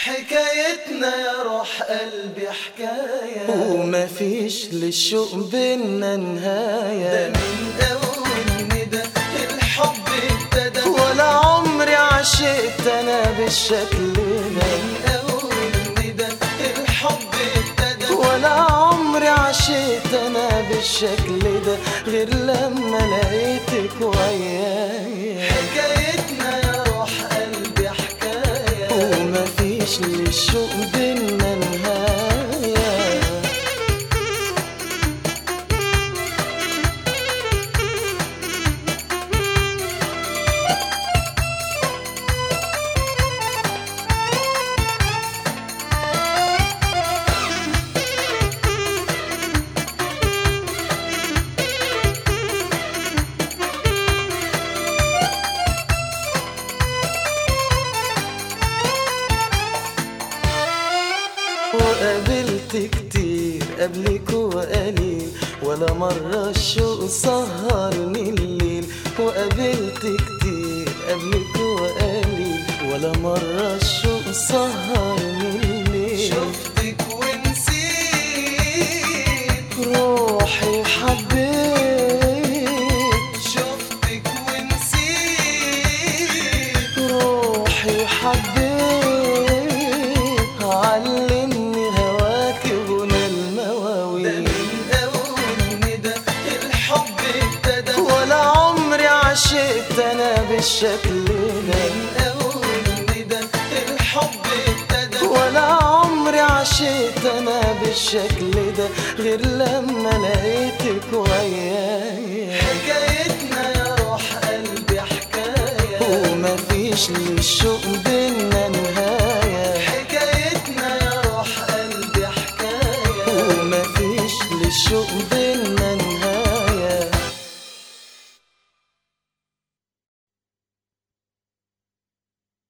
حكايتنا يا روح قلبي حكاية وما فيش للشوق بينا ده نهاية من أول ندى الحب ابتدى ولا عمري عشقت انا بالشكل ده من أول ندى الحب ابتدى ولا عمري عشقت انا بالشكل ده غير لما لقيتك وياي حكايتنا يا روح قلبي حكاية وما فيش للشوق بينا نهاية وقابلت كتير قبلك وقليل ولا مرة الشوق سهرني الليل وقابلت كتير قبلك وقليل ولا مرة الشوق سهرني الليل شفتك ونسيت روحي حبيت شفتك ونسيت روحي حبيت علمني هواك غنى ده المواويل من أول ندى الحب ابتدى ولا عمري عشقت انا بالشكل ده من أول ندى الحب ابتدى ولا عمري عشقت انا بالشكل ده غير لما لقيتك وياي حكايتنا يا روح قلبي حكاية وما فيش للشوق بينا نهاية حكايتنا يا روح قلبي حكاية وما فيش للشوق بينا